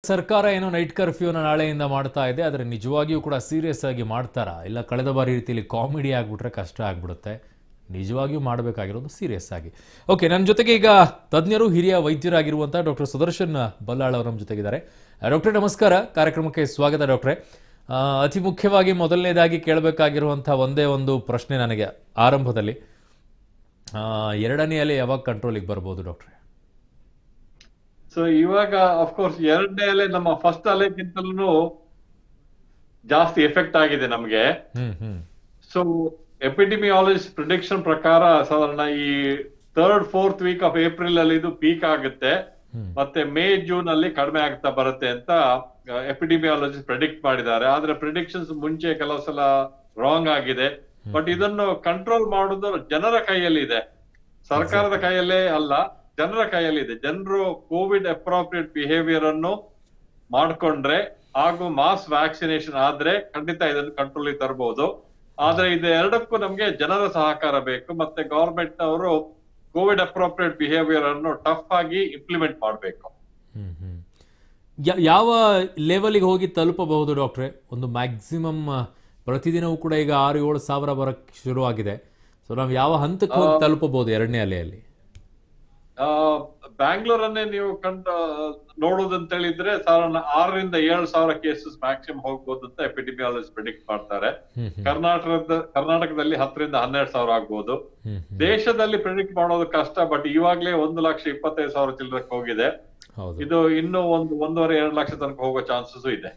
ಸರ್ಕಾರ ಏನೋ ನೈಟ್ ಕರ್ಫ್ಯೂನ ನಾಳೆಯಿಂದ ಮಾಡ್ತಾ ಇದೆ ಆದರೆ ನಿಜವಾಗಿಯೂ ಕೂಡ ಸೀರಿಯಸ್ ಆಗಿ ಮಾಡ್ತಾರಾ ಇಲ್ಲ ಕಳೆದ ಬಾರಿ ರೀತಿಯಲ್ಲಿ ಕಾಮಿಡಿ ಆಗ್ಬಿಟ್ರೆ ಕಷ್ಟ ಆಗ್ಬಿಡುತ್ತೆ ನಿಜವಾಗಿಯೂ ಮಾಡಬೇಕಾಗಿರೋದು ಸೀರಿಯಸ್ ಆಗಿ ಓಕೆ ನನ್ನ ಜೊತೆಗೆ ಈಗ ತಜ್ಞರು ಹಿರಿಯ ವೈದ್ಯರಾಗಿರುವಂಥ ಡಾಕ್ಟರ್ ಸುದರ್ಶನ್ ಬಲ್ಲಾಳ್ ಅವರು ನಮ್ಮ ಜೊತೆಗಿದ್ದಾರೆ ಡಾಕ್ಟ್ರೆ ನಮಸ್ಕಾರ ಕಾರ್ಯಕ್ರಮಕ್ಕೆ ಸ್ವಾಗತ ಡಾಕ್ಟ್ರೆ ಆ, ಅತಿ ಮುಖ್ಯವಾಗಿ ಮೊದಲನೇದಾಗಿ ಕೇಳಬೇಕಾಗಿರುವಂಥ ಒಂದೇ ಒಂದು ಪ್ರಶ್ನೆ ನನಗೆ ಆರಂಭದಲ್ಲಿ ಆ, ಎರಡನೇ ಅಲೆ ಯಾವಾಗ ಕಂಟ್ರೋಲಿಗೆ ಬರ್ಬೋದು ಡಾಕ್ಟ್ರೆ ಸೊ ಇವಾಗ ಅಫ್ಕೋರ್ಸ್ ಎರಡನೇ ಅಲೆ ನಮ್ಮ ಫಸ್ಟ್ ಅಲೆಗಿಂತಲೂ ಜಾಸ್ತಿ ಎಫೆಕ್ಟ್ ಆಗಿದೆ ನಮ್ಗೆ ಹ್ಮ್ ಹ್ಮ್ ಸೊ ಎಪಿಡಿಮಿಯಾಲಜಿಸ್ಟ್ ಪ್ರಿಡಿಕ್ಷನ್ ಪ್ರಕಾರ ಸಾಧಾರಣ ಈ third fourth week of April ಅಲ್ಲಿ ಇದು ಪೀಕ್ ಆಗುತ್ತೆ ಹ್ಮ್. ಮತ್ತೆ ಮೇ ಜೂನ್ ಅಲ್ಲಿ ಕಡಿಮೆ ಆಗ್ತಾ ಬರುತ್ತೆ ಅಂತ ಎಪಿಡಿಮಿಯಾಲಜಿಸ್ಟ್ ಪ್ರಿಡಿಕ್ಟ್ ಮಾಡಿದ್ದಾರೆ ಆದ್ರೆ ಪ್ರಿಡಿಕ್ಷನ್ಸ್ ಮುಂಚೆ ಕೆಲವು ಸಲ ರಾಂಗ್ ಆಗಿದೆ ಬಟ್ ಇದನ್ನು ಕಂಟ್ರೋಲ್ ಮಾಡುವುದು ಜನರ ಕೈಯಲ್ಲಿ ಇದೆ ಸರ್ಕಾರದ ಕೈಯಲ್ಲೇ ಅಲ್ಲ ಜನರ ಕೈಯಲ್ಲಿ ಇದೆ ಜನರು ಕೋವಿಡ್ ಅಪ್ರಾಪ್ರಿಯೇಟ್ ಬಿಹೇವಿಯರ್ ಅನ್ನು ಮಾಡ್ಕೊಂಡ್ರೆ ಹಾಗೂ ಮಾಸ್ ವ್ಯಾಕ್ಸಿನೇಷನ್ ಆದ್ರೆ ಖಂಡಿತ ಇದನ್ನು ಕಂಟ್ರೋಲ್ ತರಬಹುದು ಆದ್ರೆ ಇದು ಎರಡಕ್ಕೂ ನಮ್ಗೆ ಜನರ ಸಹಕಾರ ಬೇಕು ಮತ್ತೆ ಗವರ್ಮೆಂಟ್ ಅವರು ಕೋವಿಡ್ ಅಪ್ರೋಪ್ರಿಯೇಟ್ ಬಿಹೇವಿಯರ್ ಅನ್ನು ಟಫ್ ಆಗಿ ಇಂಪ್ಲಿಮೆಂಟ್ ಮಾಡಬೇಕು ಹ್ಮ್, ಹ್ಮ್. ಯಾ- ಯಾವ ಲೆವೆಲಿಗೆ ಹೋಗಿ ತಲುಪಬಹುದು ಡಾಕ್ಟ್ರೆ ಒಂದು ಮ್ಯಾಕ್ಸಿಮಮ್ ಪ್ರತಿದಿನವೂ ಕೂಡ ಈಗ ಆರು ಏಳು ಸಾವಿರ ಬರಕ್ಕೆ ಶುರುವಾಗಿದೆ ಸೊ ನಾವು ಯಾವ ಹಂತಕ್ಕೆ ಹೋಗಿ ತಲುಪಬಹುದು ಎರಡನೇ ಅಲೆಯಲ್ಲಿ ಬ್ಯಾಂಗ್ಳೂರನ್ನೇ ನೀವು ಕಂಡ ನೋಡೋದಂತ ಹೇಳಿದ್ರೆ ಸಾಧಾರಣ ಆರರಿಂದ ಏಳು ಸಾವಿರ ಕೇಸಸ್ ಮ್ಯಾಕ್ಸಿಮಮ್ ಹೋಗ್ಬೋದು ಅಂತ ಎಪಿಡಿಮಿಯಾಲಜಿಸ್ಟ್ ಪ್ರಿಡಿಕ್ಟ್ ಮಾಡ್ತಾರೆ ಹ್ಮ್, ಹ್ಮ್, ಕರ್ನಾಟಕದ ಕರ್ನಾಟಕದಲ್ಲಿ ಹತ್ತರಿಂದ ಹನ್ನೆರಡು ಸಾವಿರ ಆಗ್ಬೋದು ಹ್ಮ್, ಹ್ಮ್. ದೇಶದಲ್ಲಿ ಪ್ರಿಡಿಕ್ಟ್ ಮಾಡೋದು ಕಷ್ಟ ಬಟ್ ಇವಾಗ್ಲೇ ಒಂದು ಲಕ್ಷ ಇಪ್ಪತ್ತೈದು ಸಾವಿರ ಚಿಲ್ಲರಕ್ಕೆ ಹೋಗಿದೆ ಹೌದು ಇದು ಇನ್ನೂ ಒಂದು ಒಂದೂವರೆ ಎರಡು ಲಕ್ಷ ತನಕ ಹೋಗೋ ಚಾನ್ಸಸ್ ಇದೆ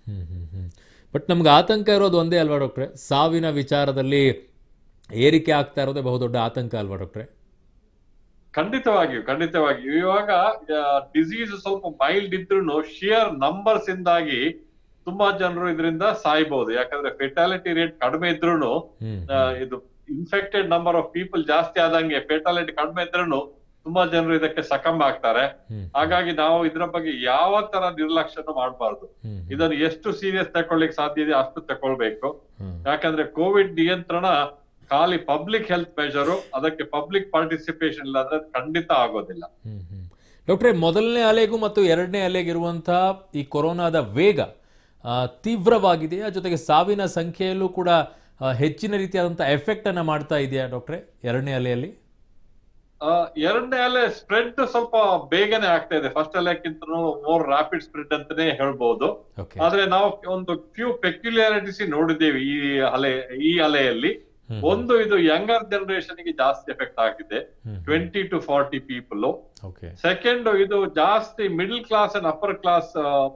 ಬಟ್ ನಮ್ಗೆ ಆತಂಕ ಇರೋದು ಒಂದೇ ಅಲ್ವಾ ಡಾಕ್ಟ್ರೆ ಸಾವಿನ ವಿಚಾರದಲ್ಲಿ ಏರಿಕೆ ಆಗ್ತಾ ಇರೋದೇ ಬಹುದೊಡ್ಡ ಆತಂಕ ಅಲ್ವಾ ಡಾಕ್ಟ್ರೆ ಖಂಡಿತವಾಗಿಯೂ ಖಂಡಿತವಾಗಿಯೂ ಇವಾಗ ಡಿಸೀಸ್ ಸ್ವಲ್ಪ ಮೈಲ್ಡ್ ಇದ್ರು ಶಿಯರ್ ನಂಬರ್ಸ್ ಇಂದಾಗಿ ತುಂಬಾ ಜನರು ಇದರಿಂದ ಸಾಯ್ಬಹುದು ಯಾಕಂದ್ರೆ ಫೆಟಾಲಿಟಿ ರೇಟ್ ಕಡಿಮೆ ಇದ್ರು ಹ್ಮ್ ಇದು ಇನ್ಫೆಕ್ಟೆಡ್ ನಂಬರ್ ಆಫ್ ಪೀಪಲ್ ಜಾಸ್ತಿ ಆದಂಗೆ ಫೆಟಾಲಿಟಿ ಕಡಿಮೆ ಇದ್ರು ತುಂಬಾ ಜನರು ಇದಕ್ಕೆ ಸಕಮ್ ಆಗ್ತಾರೆ ಹ್ಮ್ ಹಾಗಾಗಿ ನಾವು ಇದ್ರ ಬಗ್ಗೆ ಯಾವ ತರ ನಿರ್ಲಕ್ಷ್ಯನ ಮಾಡಬಾರ್ದು ಹ್ಮ್ ಇದನ್ನು ಎಷ್ಟು ಸೀರಿಯಸ್ ತಗೊಳ್ಳಿಕ್ ಸಾಧ್ಯ ಇದೆ ಅಷ್ಟು ತಗೊಳ್ಬೇಕು ಹ್ಮ್ ಯಾಕಂದ್ರೆ ಕೋವಿಡ್ ನಿಯಂತ್ರಣ ಖಾಲಿ ಪಬ್ಲಿಕ್ ಹೆಲ್ತ್ ಮೆಜರು ಅದಕ್ಕೆ ಪಬ್ಲಿಕ್ ಪಾರ್ಟಿಸಿಪೇಷನ್ ಇಲ್ಲಾಂದ್ರೆ ಖಂಡಿತ ಆಗೋದಿಲ್ಲ ಹ್ಮ್ ಹ್ಮ್. ಡಾಕ್ಟ್ರೆ ಮೊದಲನೇ ಅಲೆಗೂ ಮತ್ತು ಎರಡನೇ ಅಲೆಗಿರುವಂತಹ ಈ ಕೊರೋನಾದ ವೇಗ ಆ, ತೀವ್ರವಾಗಿದೆಯಾ ಜೊತೆಗೆ ಸಾವಿನ ಸಂಖ್ಯೆಯಲ್ಲೂ ಕೂಡ ಆ, ಹೆಚ್ಚಿನ ರೀತಿಯಾದಂಥ ಎಫೆಕ್ಟ್ ಅನ್ನ ಮಾಡ್ತಾ ಇದೆಯಾ ಡಾಕ್ಟ್ರೆ ಎರಡನೇ ಅಲೆಯಲ್ಲಿ ಆ, ಎರಡನೇ ಅಲೆ ಸ್ಪ್ರೆಡ್ ಸ್ವಲ್ಪ ಬೇಗನೆ ಆಗ್ತಾ ಇದೆ ಫಸ್ಟ್ ಅಲೆಕ್ಕಿಂತ ಮೋರ್ ರಾಪಿಡ್ ಸ್ಪ್ರೆಡ್ ಅಂತಾನೆ ಹೇಳ್ಬಹುದು ಓಕೆ ಆದ್ರೆ ನಾವು ಒಂದು ಫ್ಯೂ ಪೆಕ್ಯುಲಾರಿಟೀಸ್ ನೋಡಿದ್ದೇವೆ ಈ ಅಲೆ ಈ ಅಲೆಯಲ್ಲಿ ಒಂದು ಇದು ಯಂಗರ್ ಜನರೇಷನ್ ಗೆ ಜಾಸ್ತಿ ಎಫೆಕ್ಟ್ ಆಗಿದೆ twenty to forty people okay second ಇದು ಜಾಸ್ತಿ middle class and upper class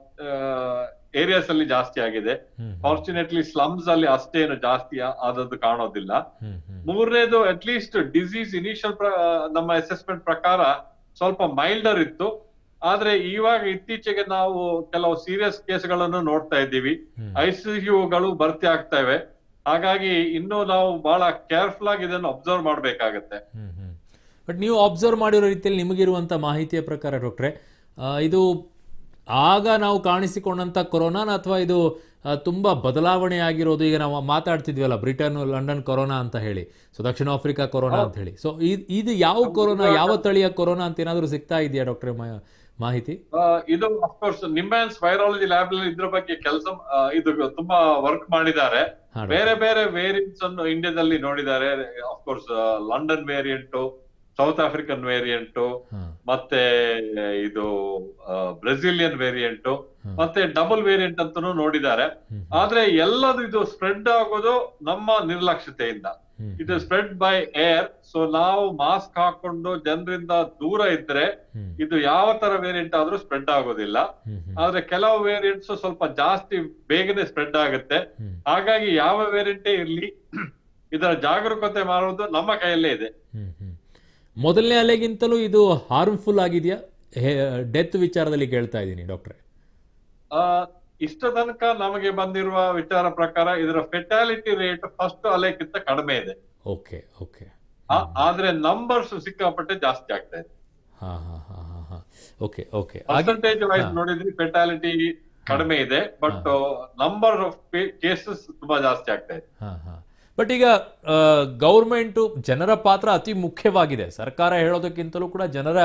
areas ಅಲ್ಲಿ ಜಾಸ್ತಿ ಆಗಿದೆ ಫಾರ್ಚುನೇಟ್ಲಿ ಸ್ಲಮ್ಸ್ ಅಲ್ಲಿ ಅಷ್ಟೇನು ಜಾಸ್ತಿ ಆ- ಆದದ್ದು ಕಾಣೋದಿಲ್ಲ ಮೂರನೇದು ಅಟ್ ಲೀಸ್ಟ್ ಡಿಸೀಸ್ ಇನಿಷಿಯಲ್ ನಮ್ಮ ಅಸೆಸ್ಮೆಂಟ್ ಪ್ರಕಾರ ಸ್ವಲ್ಪ ಮೈಲ್ಡರ್ ಇತ್ತು ಆದ್ರೆ ಇವಾಗ ಇತ್ತೀಚೆಗೆ ನಾವು ಕೆಲವು ಸೀರಿಯಸ್ ಕೇಸ್ಗಳನ್ನು ನೋಡ್ತಾ ಇದ್ದೀವಿ ಐಸಿಯುಗಳು ಭರ್ತಿ ಆಗ್ತಾ ಇವೆ ಹಾಗಾಗಿ ಇನ್ನು ನಾವು ಬಹಳ ಕೇರ್ಫುಲ್ ಆಗಿ ಇದನ್ನು ಅಬ್ಸರ್ವ್ ಮಾಡ್ಬೇಕಾಗತ್ತೆ ಬಟ್ ನೀವು ಅಬ್ಸರ್ವ್ ಮಾಡಿರೋ ರೀತಿಯಲ್ಲಿ ನಿಮಗಿರುವಂಥ ಮಾಹಿತಿಯ ಪ್ರಕಾರ ಡಾಕ್ಟ್ರೆ ಆ, ಇದು ಆಗ ನಾವು ಕಾಣಿಸಿಕೊಂಡಂಥ ಕೊರೋನಾನ ಅಥವಾ ಇದು ಆ, ತುಂಬಾ ಬದಲಾವಣೆ ಆಗಿರೋದು ಈಗ ನಾವು ಮಾತಾಡ್ತಿದ್ವಲ್ಲ ಬ್ರಿಟನ್ ಲಂಡನ್ ಕೊರೋನಾ ಅಂತ ಹೇಳಿ ಸೊ ದಕ್ಷಿಣ ಆಫ್ರಿಕಾ ಕೊರೋನಾ ಅಂತ ಹೇಳಿ ಸೊ ಇದು ಯಾವ ಕೊರೋನಾ ಯಾವ ತಳಿಯ ಕೊರೋನಾ ಅಂತ ಏನಾದರೂ ಸಿಗ್ತಾ ಇದೆಯಾ ಡಾಕ್ಟ್ರೆ ಮಾಹಿತಿ ಆ, ಇದು ಅಫ್ಕೋರ್ಸ್ ನಿಮ್ಯಾನ್ಸ್ ವೈರಾಲಜಿ ಲ್ಯಾಬ್ ಅಲ್ಲಿ ಇದ್ರ ಬಗ್ಗೆ ಕೆಲಸ ಇದು ತುಂಬಾ ವರ್ಕ್ ಮಾಡಿದ್ದಾರೆ ಹಾ, doctor. ಬೇರೆ ಬೇರೆ ವೇರಿಯಂಟ್ಸ್ ಅನ್ನು ಇಂಡಿಯಾದಲ್ಲಿ ನೋಡಿದ್ದಾರೆ of course London variant South African variant ಹಾ, ಮತ್ತೆ ಇದು ಬ್ರೆಸಿಲಿಯನ್ ವೇರಿಯಂಟ್ ಮತ್ತೆ ಡಬಲ್ ವೇರಿಯಂಟ್ ಅಂತಾನು ನೋಡಿದ್ದಾರೆ ಹ್ಮ್, ಆದ್ರೆ ಎಲ್ಲದು ಇದು ಸ್ಪ್ರೆಡ್ ಆಗೋದು ನಮ್ಮ ನಿರ್ಲಕ್ಷ್ಯತೆಯಿಂದ ಹ್ಮ್, ಇದು ಸ್ಪ್ರೆಡ್ ಬೈ ಏರ್ ಸೊ ನಾವು ಮಾಸ್ಕ್ ಹಾಕೊಂಡು ಜನರಿಂದ ದೂರ ಇದ್ರೆ ಹ್ಮ್, ಇದು ಯಾವ ತರ ವೇರಿಯಂಟ್ ಆದ್ರೂ ಸ್ಪ್ರೆಡ್ ಆಗೋದಿಲ್ಲ ಹ್ಮ್, ಹ್ಮ್, ಆದ್ರೆ ಕೆಲವು ವೇರಿಯಂಟ್ಸ್ ಸ್ವಲ್ಪ ಜಾಸ್ತಿ ಬೇಗನೆ ಸ್ಪ್ರೆಡ್ ಆಗುತ್ತೆ ಹ್ಮ್, ಹಾಗಾಗಿ ಯಾವ ವೇರಿಯಂಟೇ ಇರ್ಲಿ ಇದರ ಜಾಗರೂಕತೆ ಮಾಡೋದು ನಮ್ಮ ಕೈಯಲ್ಲೇ ಇದೆ ಹ್ಮ್, ಹ್ಮ್. ಮೊದಲನೇ ಅಲೆಗಿಂತಲೂ ಇದು ಹಾರ್ಮ್ಫುಲ್ ಆಗಿದೆಯಾ ಡೆತ್ ವಿಚಾರದಲ್ಲಿ ಕೇಳ್ತಾ ಇದ್ದೀನಿ ಡಾಕ್ಟ್ರೆ ಆ ಇಷ್ಟ ತನಕ ನಮಗೆ ಬಂದಿರುವ ವಿಚಾರ ಪ್ರಕಾರ ಇದರ ಫೆಟಾಲಿಟಿ ರೇಟ್ ಫಸ್ಟ್ ಅಲೆಕ್ಕಿಂತ ಕಡಿಮೆ ಇದೆ ಓಕೆ ಓಕೆ ಆ- ಆದ್ರೆ ನಂಬರ್ಸ್ ಸಿಕ್ಕಾಪಟ್ಟೆ ಜಾಸ್ತಿ ಆಗ್ತಾ ಇದೆ ಹಾ ಹಾ ಹಾ ಹಾ ಹಾ ಓಕೆ ಓಕೆ ಹಾಗೆ ಪರ್ಸೆಂಟೇಜ್ ವೈಸ್ ನೋಡಿದ್ರೆ ಫೆಟಾಲಿಟಿ ಕಡಿಮೆ ಇದೆ ಬಟ್ ನಂಬರ್ ಆಫ್ ಕೇಸಸ್ ತುಂಬಾ ಜಾಸ್ತಿ ಆಗ್ತಾ ಇದೆ ಹಾ ಹಾ ಬಟ್ ಈಗ ಗೌರ್ಮೆಂಟು ಜನರ ಪಾತ್ರ ಅತಿ ಮುಖ್ಯವಾಗಿದೆ ಸರ್ಕಾರ ಹೇಳೋದಕ್ಕಿಂತಲೂ ಕೂಡ ಜನರ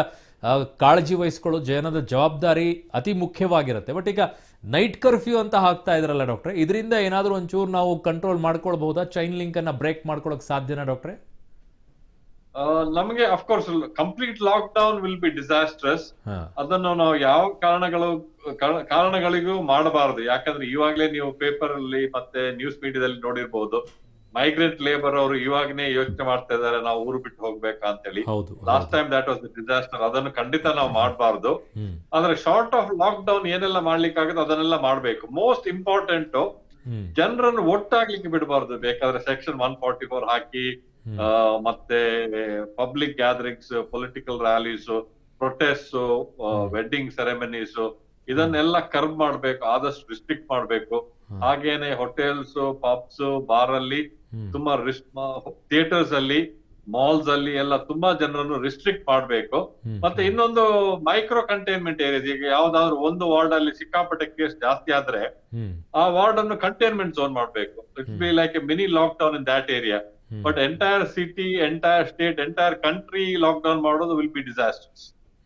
ಆ, ಕಾಳಜಿ ವಹಿಸ್ಕೊಳ್ಳೋ ಜನದ ಜವಾಬ್ದಾರಿ ಅತಿ ಮುಖ್ಯವಾಗಿರುತ್ತೆ ಬಟ್ ಈಗ ನೈಟ್ ಕರ್ಫ್ಯೂ ಅಂತ ಹಾಕ್ತಾ ಇದ್ರಲ್ಲ ಡಾಕ್ಟ್ರೆ ಇದರಿಂದ ಏನಾದರೂ ಒಂಚೂರು ನಾವು ಕಂಟ್ರೋಲ್ ಮಾಡ್ಕೊಳ್ಬಹುದಾ ಚೈನ್ ಲಿಂಕನ್ನು ಬ್ರೇಕ್ ಮಾಡ್ಕೊಳ್ಳೋಕೆ ಸಾಧ್ಯನಾ ಡಾಕ್ಟ್ರೆ ಆ, ನಮಗೆ of course complete lockdown will be disastrous ಹಾಂ ಅದನ್ನು ನಾವು ಯಾವ ಕಾರಣಗಳು ಕಾರಣ- ಕಾರಣಗಳಿಗೂ ಮಾಡಬಾರದು ಯಾಕಂದ್ರೆ ಇವಾಗ್ಲೇ ನೀವು ಪೇಪರ್ ಅಲ್ಲಿ ಮತ್ತೆ ನ್ಯೂಸ್ ಮೀಡಿಯಾದಲ್ಲಿ ನೋಡಿರ್ಬೋದು ಮೈಗ್ರೆಂಟ್ ಲೇಬರ್ ಅವರು ಇವಾಗನೇ ಯೋಚನೆ ಮಾಡ್ತಾ ಇದಾರೆ ನಾವು ಊರು ಬಿಟ್ಟು ಹೋಗ್ಬೇಕಾ ಅಂತೇಳಿ ಹೌದು last time that was disaster ಅದನ್ನು ಖಂಡಿತ ನಾವು ಮಾಡಬಾರ್ದು ಹ್ಮ್ ಆದ್ರೆ ಶಾರ್ಟ್ ಆಫ್ ಲಾಕ್ ಡೌನ್ ಏನೆಲ್ಲ ಮಾಡ್ಲಿಕ್ಕಾಗುತ್ತೆ ಅದನ್ನೆಲ್ಲ ಮಾಡ್ಬೇಕು ಮೋಸ್ಟ್ ಇಂಪಾರ್ಟೆಂಟ್ ಹ್ಮ್ ಜನರನ್ನು ಒಟ್ಟಾಗ್ಲಿಕ್ಕೆ ಬಿಡಬಾರ್ದು ಬೇಕಾದ್ರೆ ಸೆಕ್ಷನ್ ಒನ್ ಫಾರ್ಟಿ ಫೋರ್ ಹಾಕಿ ಹ್ಮ್. ಆ, ಮತ್ತೆ public gatherings political rallies protest wedding ceremonies ಇದನ್ನೆಲ್ಲ ಕರ್ಬ್ ಮಾಡ್ಬೇಕು ಆದಷ್ಟು ರಿಸ್ಟ್ರಿಕ್ಟ್ ಮಾಡ್ಬೇಕು ಹ್ಮ್. ಹಾಗೇನೆ ಹೋಟೆಲ್ಸ್ ಪಬ್ಸ್ ಬಾರ್ ಅಲ್ಲಿ ಹ್ಮ್. ತುಂಬಾ ಥಿಯೇಟರ್ಸ್ ಅಲ್ಲಿ ಮಾಲ್ಸ್ ಅಲ್ಲಿ ಎಲ್ಲ ತುಂಬಾ ಜನರನ್ನು ರಿಸ್ಟ್ರಿಕ್ಟ್ ಮಾಡ್ಬೇಕು ಹ್ಮ್. ಮತ್ತೆ ಇನ್ನೊಂದು ಮೈಕ್ರೋ ಕಂಟೈನ್ಮೆಂಟ್ ಏರಿಯಾಸ್ ಈಗ ಯಾವ್ದಾದ್ರು ಒಂದು ವಾರ್ಡ್ ಅಲ್ಲಿ ಸಿಕ್ಕಾಪಟ್ಟೆ ಕೇಸ್ ಜಾಸ್ತಿ ಆದ್ರೆ ಹ್ಮ್ ಆ ವಾರ್ಡ್ ಅನ್ನು ಕಂಟೈನ್ಮೆಂಟ್ ಝೋನ್ ಮಾಡ್ಬೇಕು it's be like a mini lockdown in that area hmm. But entire city entire state entire country lockdown ಮಾಡೋದು will be disasters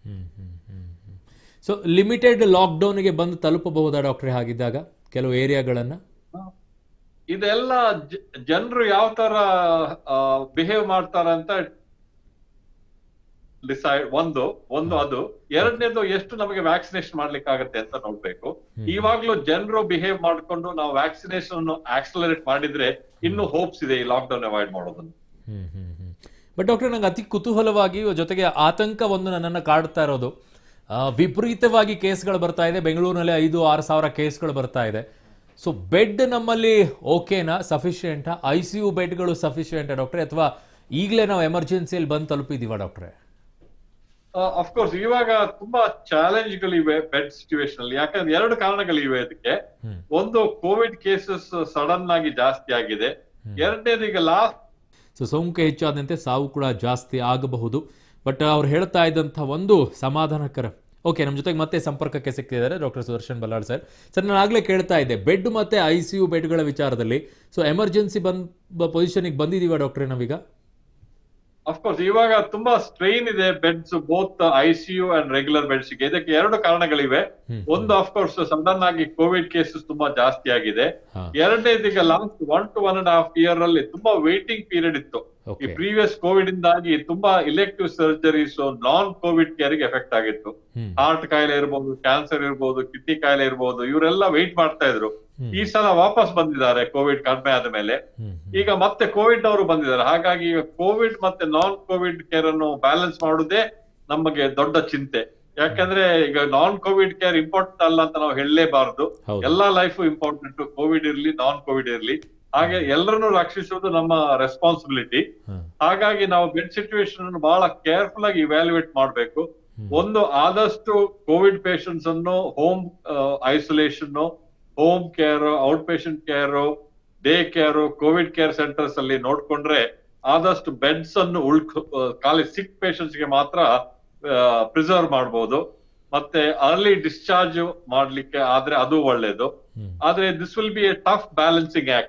so limited ಲಾಕ್ಡೌನ್ಗೆ ಬಂದು ತಲುಪಬಹುದಾ ಡಾಕ್ಟ್ರೆ ಹಾಗಿದ್ದಾಗ ಕೆಲವು ಏರಿಯಾಗಳನ್ನು ಇದೆಲ್ಲ ಜನರು ಯಾವ ತರ ಬಿಹೇವ್ ಮಾಡ್ತಾರ ಅಂತ ಡಿಸೈಡ್ ಒಂದು ಒಂದು ಅದು ಎರಡನೇದು ಎಷ್ಟು ನಮಗೆ ವ್ಯಾಕ್ಸಿನೇಷನ್ ಮಾಡ್ಲಿಕ್ಕೆ ಆಗತ್ತೆ ಅಂತ ನೋಡ್ಬೇಕು ಇವಾಗ್ಲೂ ಜನರು ಬಿಹೇವ್ ಮಾಡ್ಕೊಂಡು ನಾವು ವ್ಯಾಕ್ಸಿನೇಷನ್ ಆಕ್ಸಲರೇಟ್ ಮಾಡಿದ್ರೆ ಇನ್ನು ಹೋಪ್ಸ್ ಇದೆ ಈ ಲಾಕ್ ಡೌನ್ ಅವಾಯ್ಡ್ ಮಾಡೋದನ್ನು ಬಟ್ ಡಾಕ್ಟರ್ ನಂಗೆ ಅತಿ ಕುತೂಹಲವಾಗಿ ಜೊತೆಗೆ ಆತಂಕ ಒಂದು ನನ್ನನ್ನು ಕಾಡ್ತಾ ಇರೋದು ಆ, ವಿಪರೀತವಾಗಿ ಕೇಸ್ಗಳು ಬರ್ತಾ ಇದೆ ಬೆಂಗಳೂರಿನಲ್ಲಿ ಐದು ಆರು ಸಾವಿರ ಕೇಸ್ಗಳು ಬರ್ತಾ ಇದೆ ಸೊ ಬೆಡ್ ನಮ್ಮಲ್ಲಿ ಓಕೆನಾ ಸಫಿಷಿಯೆಂಟಾ ಐ ಸಿ ಯು ಬೆಡ್ಗಳು ಸಫಿಷಿಯೆಂಟಾ ಡಾಕ್ಟ್ರೆ ಅಥವಾ ಈಗಲೇ ನಾವು ಎಮರ್ಜೆನ್ಸಿಯಲ್ಲಿ ಬಂದು ತಲುಪಿದೀವ ಡಾಕ್ಟ್ರೆ ಅಫ್ಕೋರ್ಸ್ ಇವಾಗ ತುಂಬಾ ಚಾಲೆಂಜ್ಗಳಿವೆ ಬೆಡ್ ಸಿಚುವೇಶನ್ ಅಲ್ಲಿ ಯಾಕಂದ್ರೆ ಎರಡು ಕಾರಣಗಳಿವೆ ಇದಕ್ಕೆ ಹ್ಮ್. ಒಂದು ಕೋವಿಡ್ ಕೇಸಸ್ ಸಡನ್ ಆಗಿ ಜಾಸ್ತಿ ಆಗಿದೆ ಎರಡನೇದು ಈಗ ಲಾಸ್ಟ್ ಸೊ ಸೋಂಕು ಹೆಚ್ಚಾದಂತೆ ಸಾವು ಕೂಡ ಜಾಸ್ತಿ ಆಗಬಹುದು ಬಟ್ ಅವ್ರು ಹೇಳ್ತಾ ಇದ್ದಂಥ ಒಂದು ಸಮಾಧಾನಕರ ಓಕೆ ನಮ್ಮ ಜೊತೆಗೆ ಮತ್ತೆ ಸಂಪರ್ಕಕ್ಕೆ ಸಿಗ್ತಿದ್ದಾರೆ doctor Sudarshan Ballal sir sir ನಾನು ಆಗಲೇ ಕೇಳ್ತಾ ಇದ್ದೆ ಬೆಡ್ ಮತ್ತು ಐ ಸಿ ಯು ಬೆಡ್ಗಳ ವಿಚಾರದಲ್ಲಿ ಸೊ ಎಮರ್ಜೆನ್ಸಿ ಬಂದ್ ಪೊಸಿಷನಿಗೆ ಬಂದಿದ್ದೀವ ಡಾಕ್ಟ್ರೆ ನಾವೀಗ ಅಫ್ಕೋರ್ಸ್ ಇವಾಗ ತುಂಬಾ ಸ್ಟ್ರೈನ್ ಇದೆ beds both ICU and regular beds ಗೆ ಇದಕ್ಕೆ ಎರಡು ಕಾರಣಗಳಿವೆ ಹ್ಮ್. ಒಂದು ಅಫ್ಕೋರ್ಸ್ ಸಡನ್ ಆಗಿ ಕೋವಿಡ್ ಕೇಸಸ್ ತುಂಬಾ ಜಾಸ್ತಿ ಆಗಿದೆ ಹಾ ಎರಡನೇದು ಈಗ last one to one and half year ಅಲ್ಲಿ ತುಂಬಾ ವೇಟಿಂಗ್ ಪೀರಿಯಡ್ ಇತ್ತು ಈ ಓಕೆ ಪ್ರೀವಿಯಸ್ ಕೋವಿಡ್ ಇಂದಾಗಿ ತುಂಬಾ elective surgeries non Covid care ಗೆ ಎಫೆಕ್ಟ್ ಆಗಿತ್ತು ಹ್ಮ್ ಹಾರ್ಟ್ ಕಾಯಿಲೆ ಇರ್ಬೋದು ಕ್ಯಾನ್ಸರ್ ಇರ್ಬೋದು ಕಿಡ್ನಿ ಕಾಯಿಲೆ ಇರ್ಬೋದು ಇವರೆಲ್ಲ ವೆಯ್ಟ್ ಮಾಡ್ತಾ ಇದ್ರು ಹ್ಮ್. ಈ ಸಲ ವಾಪಸ್ ಬಂದಿದ್ದಾರೆ ಕೋವಿಡ್ ಕಡಿಮೆ ಆದ ಮೇಲೆ ಹ್ಮ್ ಈಗ ಮತ್ತೆ ಕೋವಿಡ್ ಅವರು ಬಂದಿದ್ದಾರೆ ಹಾಗಾಗಿ ಈಗ ಕೋವಿಡ್ ಮತ್ತೆ ನಾನ್ ಕೋವಿಡ್ ಕೇರ್ ಅನ್ನು ಬ್ಯಾಲೆನ್ಸ್ ಮಾಡುವುದೇ ನಮಗೆ ದೊಡ್ಡ ಚಿಂತೆ ಯಾಕಂದ್ರೆ ಈಗ ನಾನ್ ಕೋವಿಡ್ ಕೇರ್ ಇಂಪಾರ್ಟೆಂಟ್ ಅಲ್ಲ ಅಂತ ನಾವು ಹೇಳಲೇಬಾರದು ಹೌದು ಎಲ್ಲಾ ಲೈಫ್ ಇಂಪಾರ್ಟೆಂಟ್ ಕೋವಿಡ್ ಇರ್ಲಿ ನಾನ್ ಕೋವಿಡ್ ಇರ್ಲಿ ಹಾಗೆ ಎಲ್ಲರನ್ನು ರಕ್ಷಿಸುವುದು ನಮ್ಮ ರೆಸ್ಪಾನ್ಸಿಬಿಲಿಟಿ ಹ್ಮ್. ಹಾಗಾಗಿ ನಾವು ಬೆಡ್ ಸಿಚುವೇಶನ್ ಅನ್ನು ಬಹಳ ಕೇರ್ಫುಲ್ ಆಗಿ ಇವ್ಯಾಲ್ಯೂಯೇಟ್ ಮಾಡಬೇಕು ಹ್ಮ್. ಒಂದು ಆದಷ್ಟು ಕೋವಿಡ್ ಪೇಷಂಟ್ಸ್ ಅನ್ನು home isolation home care out patient care day care Covid care centres ಅಲ್ಲಿ ನೋಡ್ಕೊಂಡ್ರೆ ಆದಷ್ಟು ಬೆಡ್ಸ್ ಅನ್ನು ಉಳ್ಕ ಖಾಲಿ ಸಿಕ್ ಪೇಷಂಟ್ಸ್ ಗೆ ಮಾತ್ರ ಪ್ರಿಸರ್ವ್ ಮಾಡಬಹುದು ಮತ್ತೆ ಅರ್ಲಿ ಡಿಸ್ಚಾರ್ಜ್ ಮಾಡ್ಲಿಕ್ಕೆ ಆದ್ರೆ ಅದು ಒಳ್ಳೇದು ಹ್ಮ್. ಆದ್ರೆ this will be a tough balancing act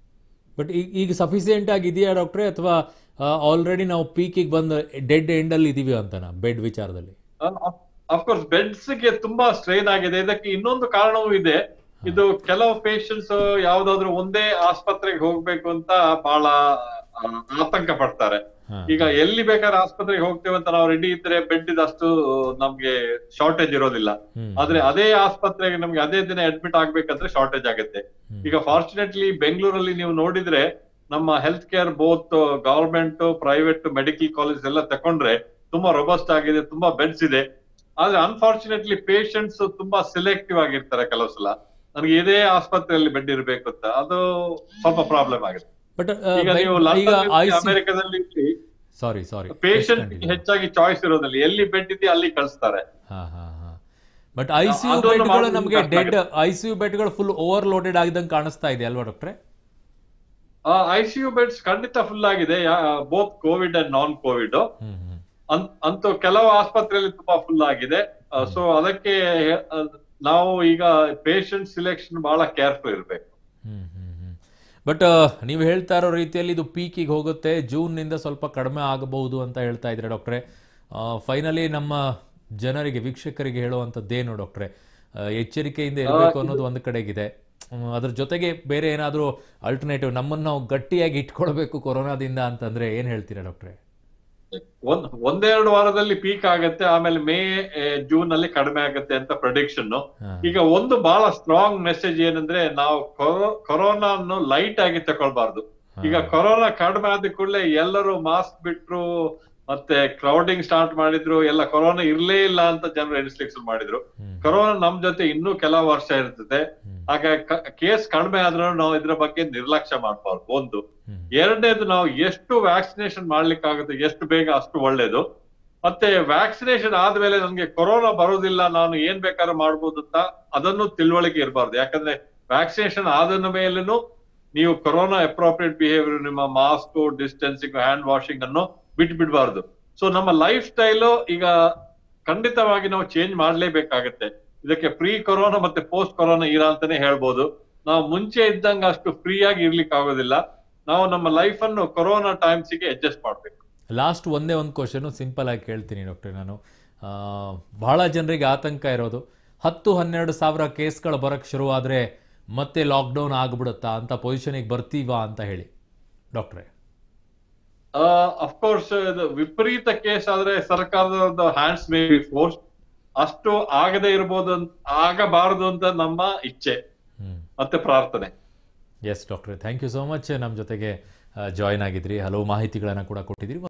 but ಈಗ ಈಗ ಸಫಿಸಿಯೆಂಟ್ ಆಗಿದೆಯಾ ಡಾಕ್ಟ್ರೆ ಅಥವಾ ಆಲ್ರೆಡಿ ನಾವು ಪೀಕಿಗೆ ಬಂದು ಡೆಡ್ ಎಂಡಲ್ಲಿ ಇದೀವಿ ಅಂತನಾ ಬೆಡ್ ವಿಚಾರದಲ್ಲಿ ಅಫ್ಕೋರ್ಸ್ ಬೆಡ್ಸ್ ಗೆ ತುಂಬಾ ಸ್ಟ್ರೈನ್ ಆಗಿದೆ ಇದಕ್ಕೆ ಇನ್ನೊಂದು ಕಾರಣವೂ ಇದೆ ಇದು ಕೆಲವು ಪೇಷಂಟ್ಸ್ ಯಾವ್ದಾದ್ರು ಒಂದೇ ಆಸ್ಪತ್ರೆಗೆ ಹೋಗ್ಬೇಕು ಅಂತ ಬಹಳ ಆ, ಆತಂಕ ಪಡ್ತಾರೆ ಹಾ. ಈಗ ಎಲ್ಲಿ ಬೇಕಾದ್ರೆ ಆಸ್ಪತ್ರೆಗೆ ಹೋಗ್ತೇವೆ ಅಂತ ನಾವು ರೆಡಿ ಇದ್ರೆ ಬೆಡ್ ಅಷ್ಟು ನಮ್ಗೆ ಶಾರ್ಟೇಜ್ ಇರೋದಿಲ್ಲ ಹ್ಮ್. ಆದ್ರೆ ಅದೇ ಆಸ್ಪತ್ರೆಗೆ ನಮ್ಗೆ ಅದೇ ದಿನ ಅಡ್ಮಿಟ್ ಆಗ್ಬೇಕಂದ್ರೆ ಶಾರ್ಟೇಜ್ ಆಗುತ್ತೆ ಹ್ಮ್. ಈಗ ಫಾರ್ಚುನೇಟ್ಲಿ ಬೆಂಗಳೂರಲ್ಲಿ ನೀವು ನೋಡಿದ್ರೆ ನಮ್ಮ health care both government private medical college ಎಲ್ಲ ತಕೊಂಡ್ರೆ ತುಂಬಾ ರೊಬಸ್ಟ್ ಆಗಿದೆ ತುಂಬಾ ಬೆಡ್ಸ್ ಇದೆ ಆದ್ರೆ ಅನ್ಫಾರ್ಚುನೇಟ್ಲಿ ಪೇಷಂಟ್ಸ್ ತುಂಬಾ ಸಿಲೆಕ್ಟಿವ್ ಆಗಿರ್ತಾರೆ ಕೆಲವು ಸಲ ನನಗೆ ಇದೇ ಆಸ್ಪತ್ರೆಯಲ್ಲಿ ಬೆಡ್ ಇರಬೇಕು ಅಂತ ಅದು ಸ್ವಲ್ಪ ಪ್ರಾಬ್ಲಮ್ ಆಗುತ್ತೆ ಬಟ್ ಈಗ ನೀವು ಈಗ ಲಂಡನ್ ಐ ಸಿ ಅಮೆರಿಕದಲ್ಲಿ ಸಾರಿ ಸಾರಿ ಪೇಷಂಟ್ ಹೆಚ್ಚಾಗಿ ಚಾಯ್ಸ್ ಇರೋದಿಲ್ಲ ಎಲ್ಲಿ ಬೆಡ್ ಇದೆಯೋ ಅಲ್ಲಿ ಕಳಿಸ್ತಾರೆ ಹಾ ಹಾ ಹಾ ಬಟ್ ಐ ಸಿ ಯು ಅದನ್ನು ಬೆಡ್ಗಳು ಮಾಡೋದು ನಮಗೆ ಕಷ್ಟ ಡೆಡ್ ಐ ಸಿ ಯು ಬೆಡ್ಗಳು ಫುಲ್ ಓವರ್ ಲೋಡೆಡ್ ಆಗಿದಂಗೆ ಕಾಣಿಸ್ತಾ ಇದೆ ಅಲ್ವಾ ಡಾಕ್ಟ್ರೆ ಐಸಿಯು ಬೆಡ್ಸ್ ಖಂಡಿತ ಫುಲ್ ಆಗಿದೆ both Covid and non Covid ಹ್ಮ್ ಹ್ಮ್ ಅನ್- ಅಂತೂ ಕೆಲವು ಆಸ್ಪತ್ರೆಯಲ್ಲಿ ತುಂಬಾ ಫುಲ್ ಆಗಿದೆ ಸೊ ಅದಕ್ಕೆ ಆ, ನಾವು ಈಗ ಪೇಷಂಟ್ ಸಿಲೆಕ್ಷನ್ ಬಹಳ ಕೇರ್ಫುಲ್ ಇರಬೇಕು ಹ್ಮ್ ಹ್ಮ್ ಹ್ಮ್ ಬಟ್ ನೀವು ಹೇಳ್ತಾ ಇರೋ ರೀತಿಯಲ್ಲಿ ಇದು ಪೀಕಿಗೆ ಹೋಗುತ್ತೆ ಜೂನ್ನಿಂದ ಸ್ವಲ್ಪ ಕಡಿಮೆ ಆಗಬಹುದು ಅಂತ ಹೇಳ್ತಾ ಇದ್ರೆ ಡಾಕ್ಟ್ರೆ ಫೈನಲಿ ನಮ್ಮ ಜನರಿಗೆ ವೀಕ್ಷಕರಿಗೆ ಹೇಳುವಂಥದ್ದೇನು ಡಾಕ್ಟ್ರೆ ಆ, ಎಚ್ಚರಿಕೆಯಿಂದ ಇರಬೇಕು ಅನ್ನೋದು ಒಂದು ಕಡೆಗಿದೆ ಹ್ಮ್, ಅದ್ರ ಜೊತೆಗೆ ಬೇರೆ ಏನಾದರೂ ಅಲ್ಟರ್ನೇಟಿವ್ ನಮ್ಮನ್ನು ನಾವು ಗಟ್ಟಿಯಾಗಿ ಇಟ್ಕೊಳ್ಬೇಕು ಕೊರೋನಾದಿಂದ ಅಂತಂದ್ರೆ ಏನು ಹೇಳ್ತೀರಾ ಡಾಕ್ಟ್ರೆ ಒಂದ್ ಒಂದೆರಡು ವಾರದಲ್ಲಿ ಪೀಕ್ ಆಗತ್ತೆ ಆಮೇಲೆ ಮೇ ಏ, ಜೂನ್ ಅಲ್ಲಿ ಕಡಿಮೆ ಆಗತ್ತೆ ಅಂತ ಪ್ರೊಡಿಕ್ಷನ್ ಹಾ. ಈಗ ಒಂದು ಬಹಳ ಸ್ಟ್ರಾಂಗ್ ಮೆಸೇಜ್ ಏನಂದ್ರೆ ನಾವು ಕೊರೋನಾ ಅನ್ನು ಲೈಟ್ ಆಗಿ ತಗೊಳ್ಬಾರ್ದು ಈಗ ಕೊರೋನಾ ಕಡಿಮೆ ಆದ ಕೂಡಲೇ ಎಲ್ಲರೂ ಮಾಸ್ಕ್ ಬಿಟ್ರು ಮತ್ತೆ ಕ್ರೌಡಿಂಗ್ ಸ್ಟಾರ್ಟ್ ಮಾಡಿದ್ರು ಎಲ್ಲ ಕೊರೋನಾ ಇರ್ಲೇ ಇಲ್ಲ ಅಂತ ಜನರು ಎಣಿಸ್ಲಿಕ್ಕೆ ಶುರು ಮಾಡಿದ್ರು ಹ್ಮ್. ಕೊರೋನಾ ನಮ್ ಜೊತೆ ಇನ್ನೂ ಕೆಲವು ವರ್ಷ ಇರ್ತದೆ ಹ್ಮ್. ಹಾಗೆ ಕೇಸ್ ಕಡಿಮೆ ಆದ್ರೂ ನಾವು ಇದ್ರ ಬಗ್ಗೆ ನಿರ್ಲಕ್ಷ್ಯ ಮಾಡಬಾರ್ದು ಒಂದು ಹ್ಮ್. ಎರಡನೇದು ನಾವು ಎಷ್ಟು ವ್ಯಾಕ್ಸಿನೇಷನ್ ಮಾಡ್ಲಿಕ್ಕಾಗುತ್ತೆ ಎಷ್ಟು ಬೇಗ ಅಷ್ಟು ಒಳ್ಳೇದು ಮತ್ತೆ ವ್ಯಾಕ್ಸಿನೇಷನ್ ಆದ್ಮೇಲೆ ನನ್ಗೆ ಕೊರೋನಾ ಬರೋದಿಲ್ಲ ನಾನು ಏನ್ ಬೇಕಾದ್ರೂ ಮಾಡ್ಬೋದು ಅಂತ ಅದನ್ನು ತಿಳುವಳಿಕೆ ಇರಬಾರ್ದು ಯಾಕಂದ್ರೆ ವ್ಯಾಕ್ಸಿನೇಷನ್ ಆದ ಮೇಲೂ ನೀವು ಕೊರೋನಾ ಅಪ್ರೋಪ್ರಿಯೇಟ್ ಬಿಹೇವಿಯರ್ ನಿಮ್ಮ ಮಾಸ್ಕ್ ಡಿಸ್ಟೆನ್ಸಿಂಗ್ ಹ್ಯಾಂಡ್ ವಾಷಿಂಗ್ ಅನ್ನು ಬಿಟ್ ಬಿಡಬಾರ್ದು ಸೊ ನಮ್ಮ ಲೈಫ್ ಸ್ಟೈಲು ಈಗ ಖಂಡಿತವಾಗಿ ನಾವು ಚೇಂಜ್ ಮಾಡ್ಲೇಬೇಕಾಗತ್ತೆ ಇದಕ್ಕೆ ಪ್ರೀ ಕೊರೋನಾ ಮತ್ತೆ ಪೋಸ್ಟ್ ಕೊರೋನಾ ಇರಾ ಅಂತಾನೆ ಹೇಳ್ಬೋದು ನಾವು ಮುಂಚೆ ಇದ್ದಂಗ ಅಷ್ಟು ಫ್ರೀ ಆಗಿ ಇರ್ಲಿಕ್ಕೆ ಆಗೋದಿಲ್ಲ ನಾವು ನಮ್ಮ ಲೈಫ್ ಅನ್ನು ಕೊರೋನಾ ಟೈಮ್ಸಿಗೆ ಅಡ್ಜಸ್ಟ್ ಮಾಡ್ಬೇಕು ಲಾಸ್ಟ್ ಒಂದೇ ಒಂದು ಕ್ವಶನು ಸಿಂಪಲ್ ಆಗಿ ಕೇಳ್ತೀನಿ ಡಾಕ್ಟ್ರೆ ನಾನು ಆ, ಬಹಳ ಜನರಿಗೆ ಆತಂಕ ಇರೋದು ಹತ್ತು ಹನ್ನೆರಡು ಸಾವಿರ ಕೇಸ್ಗಳು ಬರೋಕ್ಕೆ ಶುರುವಾದರೆ ಮತ್ತೆ ಲಾಕ್ಡೌನ್ ಆಗ್ಬಿಡುತ್ತಾ ಅಂತ ಪೊಸಿಷನಿಗೆ ಬರ್ತೀವಾ ಅಂತ ಹೇಳಿ ಡಾಕ್ಟ್ರೆ ಅಫ್ಕೋರ್ಸ್ ಇದು ವಿಪರೀತ ಕೇಸ್ ಆದ್ರೆ ಸರ್ಕಾರದ ಹ್ಯಾಂಡ್ಸ್ ಮೇ ಬಿ ಫೋರ್ಸ್ ಅಷ್ಟು ಆಗದೆ ಇರ್ಬೋದು ಅಂತ ಆಗಬಾರದು ಅಂತ ನಮ್ಮ ಇಚ್ಛೆ ಹ್ಞೂ ಮತ್ತೆ ಪ್ರಾರ್ಥನೆ ಎಸ್ ಡಾಕ್ಟ್ರೆ ಥ್ಯಾಂಕ್ ಯು ಸೋ ಮಚ್ ನಮ್ಮ ಜೊತೆಗೆ ಜಾಯ್ನ್ ಆಗಿದ್ರಿ ಹಲವು ಮಾಹಿತಿಗಳನ್ನು ಕೂಡ ಕೊಟ್ಟಿದ್ದೀರಿ